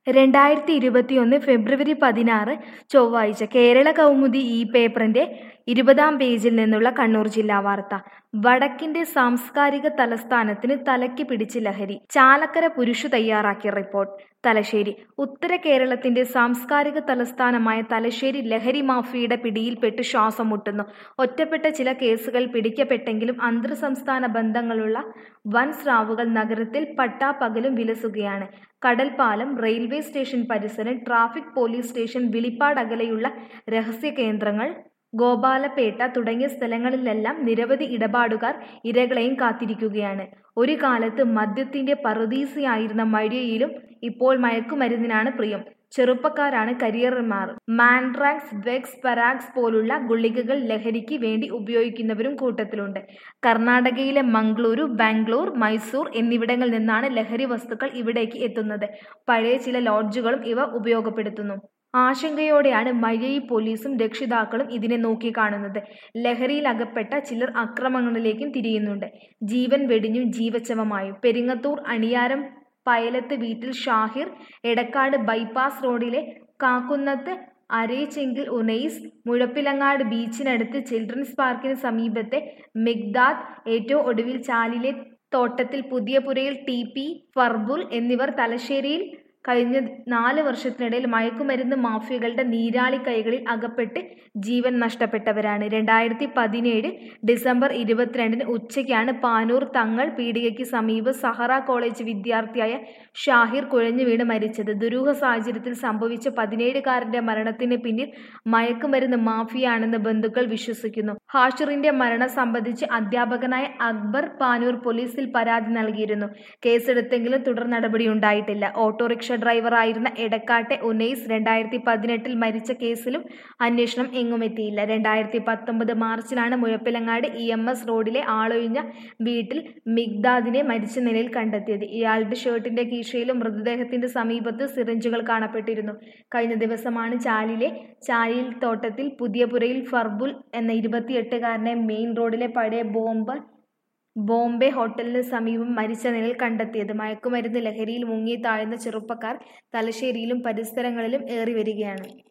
രണ്ടായിരത്തി ഇരുപത്തിയൊന്ന് ഫെബ്രുവരി പതിനാറ് ചൊവ്വാഴ്ച കേരള കൗമുദി ഈ പേപ്പറിന്റെ ഇരുപതാം പേജിൽ നിന്നുള്ള കണ്ണൂർ ജില്ലാ വാർത്ത വടക്കിന്റെ സാംസ്കാരിക തലസ്ഥാനത്തിന് തലയ്ക്ക് പിടിച്ച് ലഹരി ചാലക്കര പുരുഷു തയ്യാറാക്കിയ റിപ്പോർട്ട് തലശ്ശേരി ഉത്തര കേരളത്തിന്റെ സാംസ്കാരിക തലസ്ഥാനമായ തലശ്ശേരി ലഹരി മാഫിയയുടെ പിടിയിൽപ്പെട്ട് ശ്വാസം മുട്ടുന്നു ഒറ്റപ്പെട്ട ചില കേസുകൾ പിടിക്കപ്പെട്ടെങ്കിലും അന്തർ സംസ്ഥാന ബന്ധങ്ങളുള്ള വൻ സ്രാവുകൾ നഗരത്തിൽ പട്ടാപ്പകലും വിലസുകയാണ് കടൽപ്പാലം റെയിൽവേ സ്റ്റേഷൻ പരിസരം ട്രാഫിക് പോലീസ് സ്റ്റേഷൻ വിളിപ്പാട് അകലെയുള്ള രഹസ്യ കേന്ദ്രങ്ങൾ ഗോപാലപേട്ട തുടങ്ങിയ സ്ഥലങ്ങളിലെല്ലാം നിരവധി ഇടപാടുകാർ ഇരകളെയും കാത്തിരിക്കുകയാണ് ഒരു കാലത്ത് മദ്യത്തിന്റെ പറുദീസയായിരുന്ന മഴയിലും ഇപ്പോൾ മയക്കുമരുന്നിനാണ് പ്രിയം ചെറുപ്പക്കാരാണ് കരിയർമാർ മാൻഡ്രാക്സ് വെക്സ് പരാക്സ് പോലുള്ള ഗുളികകൾ ലഹരിക്ക് വേണ്ടി ഉപയോഗിക്കുന്നവരും കൂട്ടത്തിലുണ്ട് കർണാടകയിലെ മംഗളൂരു ബാംഗ്ലൂർ മൈസൂർ എന്നിവിടങ്ങളിൽ നിന്നാണ് ലഹരി വസ്തുക്കൾ ഇവിടേക്ക് എത്തുന്നത് പഴയ ചില ലോഡ്ജുകളും ഇവ ഉപയോഗപ്പെടുത്തുന്നു ആശങ്കയോടെയാണ് മഴയി പോലീസും രക്ഷിതാക്കളും ഇതിനെ നോക്കിക്കാണുന്നത് ലഹരിയിൽ അകപ്പെട്ട ചിലർ അക്രമങ്ങളിലേക്കും തിരിയുന്നുണ്ട് ജീവൻ വെടിഞ്ഞും ജീവച്ചവമായും പെരിങ്ങത്തൂർ അണിയാരം പയലത്ത് വീട്ടിൽ ഷാഹിർ എടക്കാട് ബൈപ്പാസ് റോഡിലെ കാക്കുന്നത്ത് അരേച്ചെങ്കിൽ ഉനൈസ് മുഴപ്പിലങ്ങാട് ബീച്ചിനടുത്ത് ചിൽഡ്രൻസ് പാർക്കിന് സമീപത്തെ മിഗ്ദാദ് ഏറ്റവും ഒടുവിൽ ചാലിലെ തോട്ടത്തിൽ പുതിയപുരയിൽ ടി പി ഫർബുൽ എന്നിവർ തലശ്ശേരിയിൽ കഴിഞ്ഞ നാല് വർഷത്തിനിടയിൽ മയക്കുമരുന്ന് മാഫിയകളുടെ നീരാളി കൈകളിൽ അകപ്പെട്ട് ജീവൻ നഷ്ടപ്പെട്ടവരാണ് രണ്ടായിരത്തി പതിനേഴ് ഡിസംബർ ഇരുപത്തിരണ്ടിന് ഉച്ചയ്ക്കാണ് പാനൂർ തങ്ങൾ പീടികയ്ക്ക് സമീപം സഹറ കോളേജ് വിദ്യാർത്ഥിയായ ഷാഹിർ കുഴഞ്ഞു വീണ് മരിച്ചത് ദുരൂഹ സാഹചര്യത്തിൽ സംഭവിച്ച പതിനേഴുകാരന്റെ മരണത്തിന് പിന്നിൽ മയക്കുമരുന്ന് മാഫിയാണെന്ന് ബന്ധുക്കൾ വിശ്വസിക്കുന്നു ഹാഷിറിന്റെ മരണം സംബന്ധിച്ച് അധ്യാപകനായ അക്ബർ പാനൂർ പോലീസിൽ പരാതി നൽകിയിരുന്നു കേസെടുത്തെങ്കിലും തുടർ നടപടി ഉണ്ടായിട്ടില്ല ഓട്ടോറിക്ഷ ഡ്രൈവറായിരുന്ന എടക്കാട്ടെ ഉനൈസ് രണ്ടായിരത്തി പതിനെട്ടിൽ മരിച്ച കേസിലും അന്വേഷണം എങ്ങുമെത്തിയില്ല രണ്ടായിരത്തി പത്തൊമ്പത് മാർച്ചിലാണ് മുഴപ്പിലങ്ങാട് ഇ എം എസ് റോഡിലെ ആളൊഴിഞ്ഞ വീട്ടിൽ മിഗ്ദാദിനെ മരിച്ച നിലയിൽ കണ്ടെത്തിയത് ഇയാളുടെ ഷർട്ടിന്റെ കീശയിലും മൃതദേഹത്തിന്റെ സമീപത്ത് സിറിഞ്ചുകൾ കാണപ്പെട്ടിരുന്നു കഴിഞ്ഞ ദിവസമാണ് ചാലിലെ ചാലിൽ തോട്ടത്തിൽ പുതിയപുരയിൽ ഫർബുൽ എന്ന ഇരുപത്തിയെട്ടുകാരനെ മെയിൻ റോഡിലെ പഴയ ബോംബ് ബോംബെ ഹോട്ടലിന് സമീപം മരിച്ച നിലയിൽ കണ്ടെത്തിയത് മയക്കുമരുന്ന് ലഹരിയിൽ മുങ്ങി താഴ്ന്ന ചെറുപ്പക്കാർ തലശ്ശേരിയിലും പരിസരങ്ങളിലും ഏറി വരികയാണ്